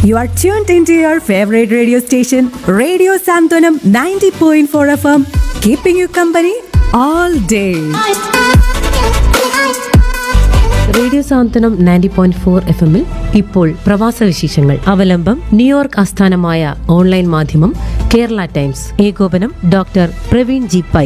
You are tuned into your favorite radio station, Radio Santonam 90.4 FM, keeping you company all day. Radio Santhwanam ninety point four F എമ്മിൽ ഇപ്പോൾ പ്രവാസ വിശേഷങ്ങൾ അവലംബം New York ആസ്ഥാനമായ online മാധ്യമം Kerala Times ഏകോപനം ഡോക്ടർ പ്രവീൺ ജി പൈ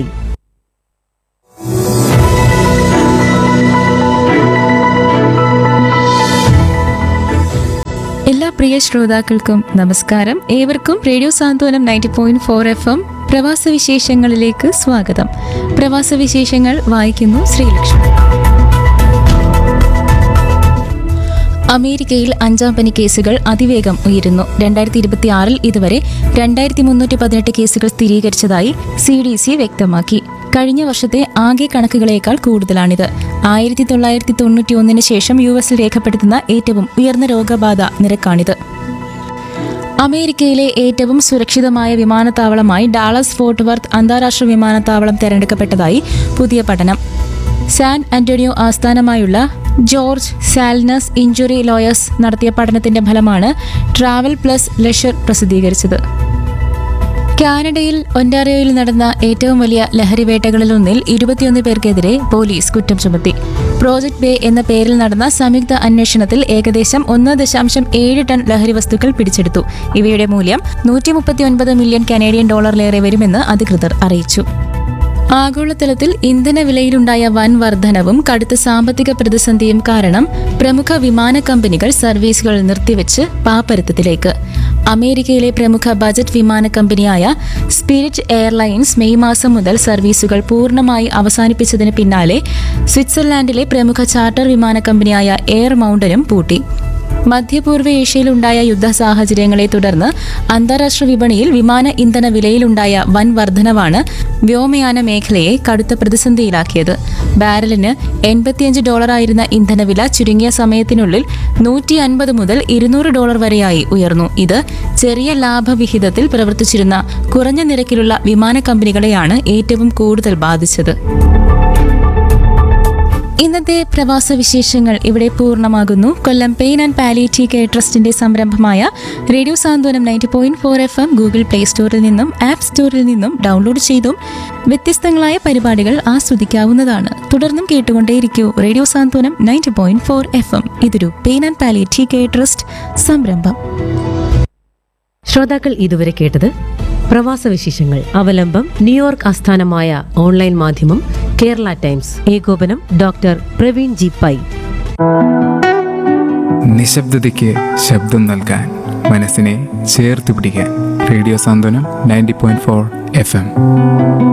എല്ലാ പ്രിയ ശ്രോതാക്കൾക്കും നമസ്കാരം ഏവർക്കും radio Santhwanam ninety point four F M പ്രവാസ വിശേഷങ്ങളിലേക്ക് സ്വാഗതം പ്രവാസ വിശേഷങ്ങൾ വായിക്കുന്നു ശ്രീലക്ഷ്മി അമേരിക്കയിൽ അഞ്ചാം പനി കേസുകൾ അതിവേഗം ഉയരുന്നു രണ്ടായിരത്തി ഇരുപത്തി ആറിൽ ഇതുവരെ രണ്ടായിരത്തി മുന്നൂറ്റി പതിനെട്ട് കേസുകൾ സ്ഥിരീകരിച്ചതായി സി ഡി സി വ്യക്തമാക്കി കഴിഞ്ഞ വർഷത്തെ ആകെ കണക്കുകളേക്കാൾ കൂടുതലാണിത് ആയിരത്തി തൊള്ളായിരത്തി തൊണ്ണൂറ്റി ഒന്നിന് ശേഷം യു എസിൽ രേഖപ്പെടുത്തുന്ന ഏറ്റവും ഉയർന്ന രോഗബാധ നിരക്കാണിത് അമേരിക്കയിലെ ഏറ്റവും സുരക്ഷിതമായ വിമാനത്താവളമായി ഡാളസ് ഫോർട്ട് വർത്ത് അന്താരാഷ്ട്ര വിമാനത്താവളം തെരഞ്ഞെടുക്കപ്പെട്ടതായി പുതിയ പഠനം സാൻ ആന്റോണിയോ ആസ്ഥാനമായുള്ള ജോർജ് സാൽനസ് ഇഞ്ചുറി ലോയേഴ്സ് നടത്തിയ പഠനത്തിന്റെ ഫലമാണ് ട്രാവൽ പ്ലസ് ലെഷർ പ്രസിദ്ധീകരിച്ചത് കാനഡയിൽ ഒന്റാറിയോയിൽ നടന്ന ഏറ്റവും വലിയ ലഹരിവേട്ടകളിലൊന്നിൽ ഇരുപത്തിയൊന്ന് പേർക്കെതിരെ പോലീസ് കുറ്റം ചുമത്തി പ്രോജക്ട് ബേ എന്ന പേരിൽ നടന്ന സംയുക്ത അന്വേഷണത്തിൽ ഏകദേശം ഒന്ന് ദശാംശം ഏഴ് ടൺ ലഹരി വസ്തുക്കൾ പിടിച്ചെടുത്തു ഇവയുടെ മൂല്യം നൂറ്റി മുപ്പത്തിയൊൻപത് മില്യൺ കനേഡിയൻ ഡോളറിലേറെ വരുമെന്ന് അധികൃതർ അറിയിച്ചു ആഗോളതലത്തിൽ ഇന്ധന വിലയിലുണ്ടായ വൻ വർധനവും കടുത്ത സാമ്പത്തിക പ്രതിസന്ധിയും കാരണം പ്രമുഖ വിമാന കമ്പനികൾ സർവീസുകൾ നിർത്തിവെച്ച് പാപ്പരത്തത്തിലേക്ക് അമേരിക്കയിലെ പ്രമുഖ ബജറ്റ് വിമാന കമ്പനിയായ സ്പിരിറ്റ് എയർലൈൻസ് മെയ് മാസം മുതൽ സർവീസുകൾ പൂർണ്ണമായി അവസാനിപ്പിച്ചതിന് പിന്നാലെ സ്വിറ്റ്സർലാൻഡിലെ പ്രമുഖ ചാർട്ടർ വിമാന കമ്പനിയായ എയർ മൗണ്ടനും പൂട്ടി മധ്യപൂർവ്വ ഏഷ്യയിലുണ്ടായ യുദ്ധ സാഹചര്യങ്ങളെ തുടർന്ന് അന്താരാഷ്ട്ര വിപണിയിൽ വിമാന ഇന്ധന വിലയിലുണ്ടായ വൻ വർധനവാണ് വ്യോമയാന മേഖലയെ കടുത്ത പ്രതിസന്ധിയിലാക്കിയത് ബാരലിന് എൺപത്തിയഞ്ച് ഡോളറായിരുന്ന ഇന്ധനവില ചുരുങ്ങിയ സമയത്തിനുള്ളിൽ നൂറ്റി അൻപത് മുതൽ ഇരുന്നൂറ് ഡോളർ വരെയായി ഉയർന്നു ഇത് ചെറിയ ലാഭവിഹിതത്തിൽ പ്രവർത്തിച്ചിരുന്ന കുറഞ്ഞ നിരക്കിലുള്ള വിമാന കമ്പനികളെയാണ് ഏറ്റവും കൂടുതൽ ബാധിച്ചത് ഇന്നത്തെ പ്രവാസ വിശേഷങ്ങൾ ഇവിടെ പൂർണ്ണമാകുന്നു Kollam pain and palliative care ട്രസ്റ്റിന്റെ സംരംഭമായ radio Santhwanam ninety point four F M Google play സ്റ്റോറിൽ നിന്നും ആപ്പ് സ്റ്റോറിൽ നിന്നും ഡൗൺലോഡ് ചെയ്തും വ്യത്യസ്തങ്ങളായ പരിപാടികൾ ആസ്വദിക്കാവുന്നതാണ് തുടർന്നും കേട്ടുകൊണ്ടേയിരിക്കൂ radio Santhwanam ninety point four F M ഇതൊരു pain and palliative care trust സംരംഭം ശ്രോതാക്കൾ ഇതുവരെ കേട്ടത് പ്രവാസ വിശേഷങ്ങൾ അവലംബം ന്യൂയോർക്ക് ആസ്ഥാനമായ ഓൺലൈൻ മാധ്യമം കേരള ടൈംസ് ഏകോപനം ഡോക്ടർ പ്രവീൺ ജി പൈ നിശബ്ദതയ്ക്ക് ശബ്ദം നൽകാൻ മനസ്സിനെ ചേർത്ത് പിടിക്കാൻ radio Santhwanam ninety point four F M